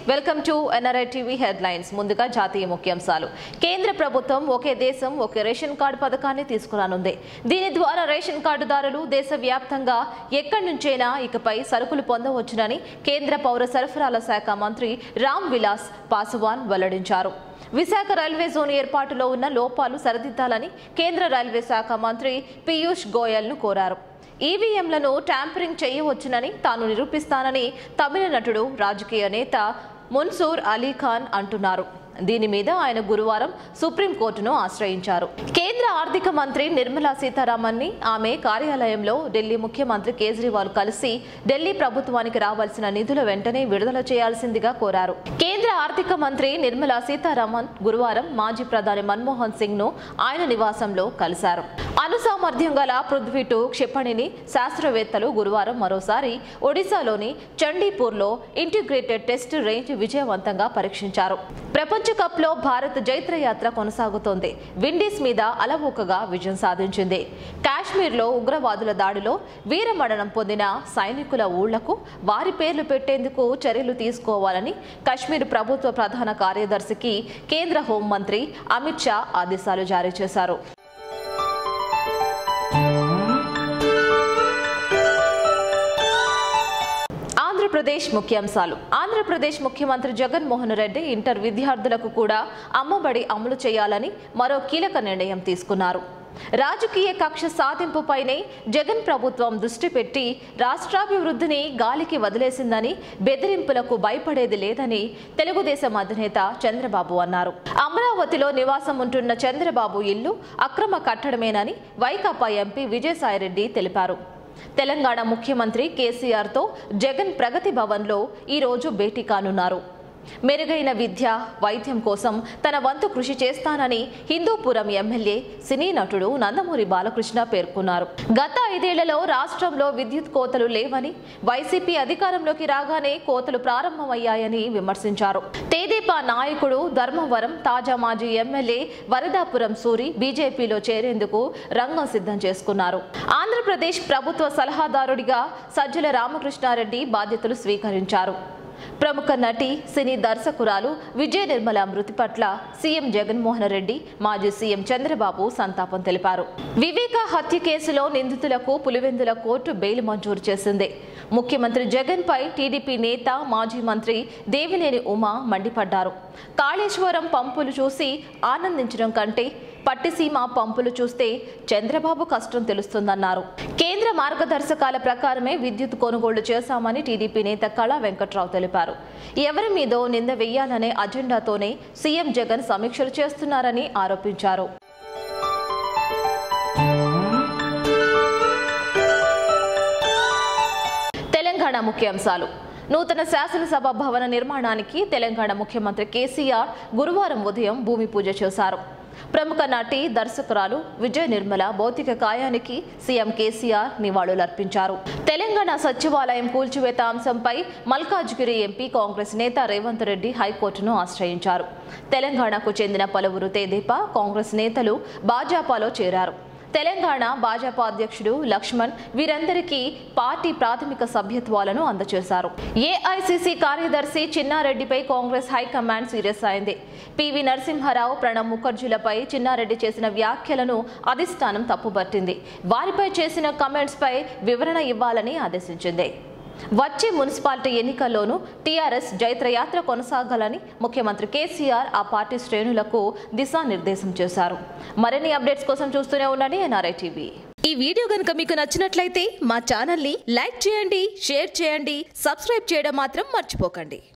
welcome to NRI TV headlines ముందుగా జాతీయ ముఖ్యాంశాలు కేంద్ర ప్రభుత్వం ఒకే దేశం ఒకే రేషన్ కార్డు పథకాన్ని తీసుకురానుంది దీని ద్వారా రేషన్ కార్డుదారులు దేశవ్యాప్తంగా ఎక్కడి నుంచైనా ఇకపై సరుకులు పొందవచ్చునని కేంద్ర పౌర సరఫరాల శాఖ మంత్రి రామ్ విలాస్ పాస్వాన్ వెల్లడించారు విశాఖ రైల్వే జోన్ ఏర్పాటులో ఉన్న లోపాలు సరిదిద్దాలని కేంద్ర రైల్వే శాఖ మంత్రి పీయూష్ గోయల్ను కోరారు ఈవీఎంలను ట్యాంపరింగ్ చేయవచ్చునని తాను నిరూపిస్తానని తమిళ నటుడు రాజకీయ నేత మున్సూర్ అలీ ఖాన్ అంటున్నారు దీని మీద ఆయన గురువారం సుప్రీంకోర్టును ఆశ్రయించారు కేంద్ర ఆర్థిక మంత్రి నిర్మలా సీతారామన్ ని ఆమె కార్యాలయంలో ఢిల్లీ ముఖ్యమంత్రి కేజ్రీవాల్ కలిసి ఢిల్లీ ప్రభుత్వానికి రావాల్సిన నిధులు వెంటనే విడుదల చేయాల్సిందిగా కోరారు కేంద్ర ఆర్థిక మంత్రి నిర్మలా సీతారామన్ గురువారం మాజీ ప్రధాని మన్మోహన్ సింగ్ ను ఆయన నివాసంలో కలిశారు అనుసామర్థ్యం గల పృథ్వీ టూ క్షిపణిని శాస్త్రవేత్తలు గురువారం మరోసారి ఒడిశాలోని చండీపూర్లో ఇంటిగ్రేటెడ్ టెస్ట్ రేంజ్ విజయవంతంగా పరీక్షించారు ప్రపంచ కప్లో భారత్ జైత్రయాత్ర కొనసాగుతోంది విండీస్ మీద అలవోకగా విజయం సాధించింది కాశ్మీర్లో ఉగ్రవాదుల దాడిలో వీరమరణం పొందిన సైనికుల ఊళ్లకు వారి పేర్లు పెట్టేందుకు చర్యలు తీసుకోవాలని కశ్మీర్ ప్రభుత్వ ప్రధాన కార్యదర్శికి కేంద్ర హోంమంత్రి అమిత్ షా ఆదేశాలు జారీ చేశారు ఆంధ్రప్రదేశ్ ముఖ్యాంశాలు ఆంధ్రప్రదేశ్ ముఖ్యమంత్రి జగన్మోహన్ రెడ్డి ఇంటర్ విద్యార్థులకు కూడా అమ్మబడి అమలు చేయాలని మరో కీలక నిర్ణయం తీసుకున్నారు రాజకీయ కక్ష సాధింపుపైనే జగన్ ప్రభుత్వం దృష్టి పెట్టి రాష్ట్రాభివృద్ధిని గాలికి వదిలేసిందని బెదిరింపులకు భయపడేది లేదని తెలుగుదేశం అధినేత చంద్రబాబు అన్నారు అమరావతిలో నివాసం ఉంటున్న చంద్రబాబు ఇల్లు అక్రమ కట్టడమేనని వైకాపా ఎంపీ విజయసాయిరెడ్డి తెలిపారు తెలంగాణ ముఖ్యమంత్రి కేసీఆర్తో జగన్ ప్రగతి భవన్లో ఈరోజు భేటీ కానున్నారు మెరుగైన విద్య వైద్యం కోసం తన వంతు కృషి చేస్తానని హిందూపురం ఎమ్మెల్యే సినీ నటుడు నందమూరి బాలకృష్ణ పేర్కొన్నారు గత ఐదేళ్లలో రాష్ట్రంలో విద్యుత్ కోతలు లేవని వైసీపీ అధికారంలోకి రాగానే కోతలు ప్రారంభమయ్యాయని విమర్శించారు తేదీపా నాయకుడు ధర్మవరం తాజా మాజీ ఎమ్మెల్యే వరదాపురం సూరి బీజేపీలో చేరేందుకు రంగం సిద్ధం చేసుకున్నారు ఆంధ్రప్రదేశ్ ప్రభుత్వ సలహాదారుడిగా సజ్జల రామకృష్ణారెడ్డి బాధ్యతలు స్వీకరించారు ప్రముఖ నటి సినీ దర్శకురాలు విజయ నిర్మల మృతి పట్ల సీఎం జగన్మోహన్ రెడ్డి మాజీ సీఎం చంద్రబాబు సంతాపం తెలిపారు వివేక హత్య కేసులో నిందితులకు పులివెందుల కోర్టు బెయిల్ మంజూరు చేసింది ముఖ్యమంత్రి జగన్ పై టీడీపీ నేత మాజీ మంత్రి దేవినేని ఉమా మండిపడ్డారు కాళేశ్వరం పంపులు చూసి ఆనందించడం కంటే పట్టిసీమ పంపులు చూస్తే చంద్రబాబు కష్టం తెలుస్తుందన్నారు కేంద్ర మార్గదర్శకాల ప్రకారమే విద్యుత్ కొనుగోళ్లు చేశామని టీడీపీ నేత కళా వెంకట్రావు తెలిపారు ఎవరి మీదో నింద వెయ్యాలనే అజెండాతోనే సీఎం జగన్ సమీక్షలు చేస్తున్నారని ఆరోపించారు తెలంగాణ ముఖ్యాంశాలు నూతన శాసనసభ భవన నిర్మాణానికి తెలంగాణ ముఖ్యమంత్రి కేసీఆర్ గురువారం ఉదయం భూమి పూజ చేశారు ప్రముఖ నటి దర్శకురాలు విజయ నిర్మల భౌతిక కాయానికి సీఎం కేసీఆర్ నివాళులర్పించారు తెలంగాణ సచివాలయం కూల్చివేత అంశంపై మల్కాజ్గిరి ఎంపీ కాంగ్రెస్ నేత రేవంత్ రెడ్డి హైకోర్టును ఆశ్రయించారు తెలంగాణకు చెందిన పలువురు తేదీపా కాంగ్రెస్ నేతలు భాజపాలో చేరారు తెలంగాణ భాజపా అధ్యక్షుడు లక్ష్మణ్ వీరందరికీ పార్టీ ప్రాథమిక సభ్యత్వాలను అందజేశారు ఏఐసిసి కార్యదర్శి చిన్నారెడ్డిపై కాంగ్రెస్ హైకమాండ్ సీరియస్ అయింది పివి నరసింహారావు ప్రణబ్ ముఖర్జీలపై చిన్నారెడ్డి చేసిన వ్యాఖ్యలను అధిష్టానం తప్పుపట్టింది వారిపై చేసిన కమెంట్స్ పై వివరణ ఇవ్వాలని ఆదేశించింది వచ్చే మున్సిపాలిటీ ఎన్నికల్లోనూ టీఆర్ఎస్ జైత్రయాత్ర కొనసాగాలని ముఖ్యమంత్రి కేసీఆర్ ఆ పార్టీ శ్రేణులకు దిశానిర్దేశం చేశారు మరిన్ని అప్డేట్స్ కోసం చూస్తూనే ఉండండి ఎన్ఆర్ఐ టీవీ ఈ వీడియో గనుక మీకు నచ్చినట్లయితే మా ఛానల్ని లైక్ చేయండి షేర్ చేయండి సబ్స్క్రైబ్ చేయడం మాత్రం మర్చిపోకండి